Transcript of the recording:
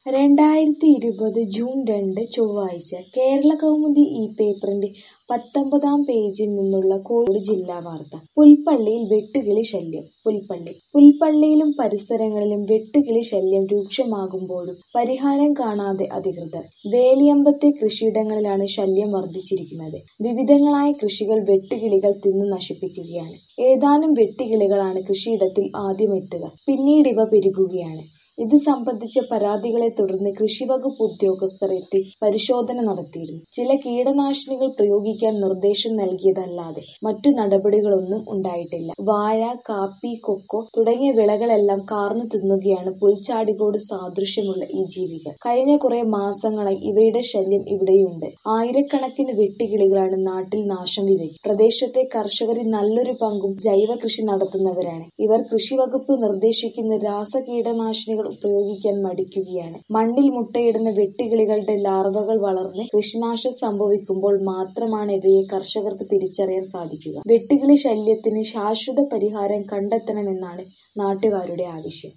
രണ്ടായിരത്തി ഇരുപത് ജൂൺ രണ്ട് ചൊവ്വാഴ്ച കേരളകൗമുദി ഈ പേപ്പറിന്റെ പത്തൊമ്പതാം പേജിൽ നിന്നുള്ള കോഴിക്കോട് ജില്ലാ വാർത്ത പുൽപ്പള്ളിയിൽ വെട്ടുകിളി ശല്യം പുൽപ്പള്ളി പുൽപ്പള്ളിയിലും പരിസരങ്ങളിലും വെട്ടുകിളി ശല്യം രൂക്ഷമാകുമ്പോഴും പരിഹാരം കാണാതെ അധികൃതർ വേലിയമ്പത്തെ കൃഷിയിടങ്ങളിലാണ് ശല്യം വർദ്ധിച്ചിരിക്കുന്നത് വിവിധങ്ങളായ കൃഷികൾ വെട്ടുകിളികൾ തിന്നു നശിപ്പിക്കുകയാണ് ഏതാനും വെട്ടുകിളികളാണ് കൃഷിയിടത്തിൽ ആദ്യമെത്തുക പിന്നീട് ഇവ പെരുകുകയാണ് ഇത് സംബന്ധിച്ച പരാതികളെ തുടർന്ന് കൃഷിവകുപ്പ് ഉദ്യോഗസ്ഥർ എത്തി പരിശോധന നടത്തിയിരുന്നു ചില കീടനാശിനികൾ പ്രയോഗിക്കാൻ നിർദ്ദേശം നൽകിയതല്ലാതെ മറ്റു നടപടികളൊന്നും ഉണ്ടായിട്ടില്ല വാഴ കാപ്പി കൊക്കോ തുടങ്ങിയ വിളകളെല്ലാം കാർന്നു തിന്നുകയാണ് പുൽച്ചാടികോട് സാദൃശ്യമുള്ള ഈ ജീവികൾ കഴിഞ്ഞ കുറെ മാസങ്ങളായി ഇവയുടെ ശല്യം ഇവിടെയുണ്ട് ആയിരക്കണക്കിന് വെട്ടുകിളികളാണ് നാട്ടിൽ നാശം വിതയ്ക്കും പ്രദേശത്തെ കർഷകരിൽ നല്ലൊരു പങ്കും ജൈവ കൃഷി നടത്തുന്നവരാണ് ഇവർ കൃഷിവകുപ്പ് നിർദ്ദേശിക്കുന്ന രാസകീടനാശിനികൾ ഉപയോഗിക്കാൻ മടിക്കുകയാണ് മണ്ണിൽ മുട്ടയിടുന്ന വെട്ടുകിളികളുടെ ലാർവകൾ വളർന്ന് കൃഷിനാശം സംഭവിക്കുമ്പോൾ മാത്രമാണ് ഇവയെ കർഷകർക്ക് തിരിച്ചറിയാൻ സാധിക്കുക വെട്ടുകിളി ശല്യത്തിന് ശാശ്വത പരിഹാരം കണ്ടെത്തണമെന്നാണ് നാട്ടുകാരുടെ ആവശ്യം